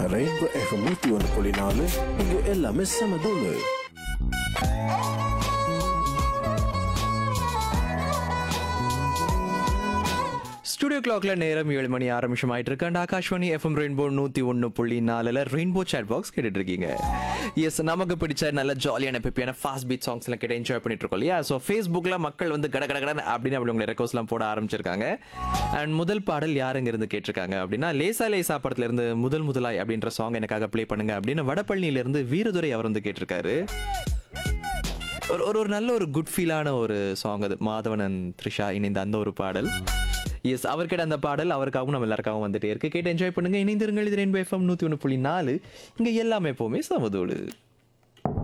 rainbow FM நூத்தி ஒன்று புள்ளி நாலு இங்க எல்லாமே செம தூளு ஸ்டுடியோ கிளாக்ல நேரம் ஏழு மணி ஆறு நிமிஷம் ஆயிட்டு இருக்கு அண்ட் ஆகாஷ்வாணி எஃப்எம் ரெயின்போ நூத்தி ஒன்னு புள்ளி நாலுல ரெயின்போ சாட் பாக்ஸ் கேட்டுட்டு இருக்கீங்க எஸ் நமக்கு பிடிச்ச நல்ல ஜாலியான பெப்பியான ஃபாஸ்ட் பீட் சாங்ஸ் எல்லாம் கேட்டு என்ஜாய் பண்ணிட்டு இருக்கோம் இல்லையா ஸோ ஃபேஸ்புக்ல மக்கள் வந்து கட கட கடன்னு அப்படின்னு அப்படி உங்களை ரெக்கோஸ் எல்லாம் போட ஆரம்பிச்சிருக்காங்க அண்ட் முதல் பாடல் யாருங்க இருந்து கேட்டிருக்காங்க அப்படின்னா லேசா லேசா படத்துல இருந்து முதல் முதலாய் அப்படின்ற சாங் எனக்காக ப்ளே பண்ணுங்க அப்படின்னு வடபழனியில இருந்து வீரதுரை அவர் வந்து கேட்டிருக்காரு ஒரு ஒரு ஒரு நல்ல ஒரு குட் ஃபீலான ஒரு சாங் அது மாதவனன் த்ரிஷா இணைந்த அந்த ஒரு பாடல் எஸ் அவர்கிட்ட அந்த பாடல் அவருக்காகவும் நம்ம எல்லாருக்காகவும் வந்துட்டே இருக்கு கேட்டு என்ஜாய் பண்ணுங்க இணைந்திருங்கள் இது ரெண்டு எஃப்எம் நூற்றி ஒன்று புள்ளி நாலு இங்கே எல்லாமே எப்போவுமே சமதோடு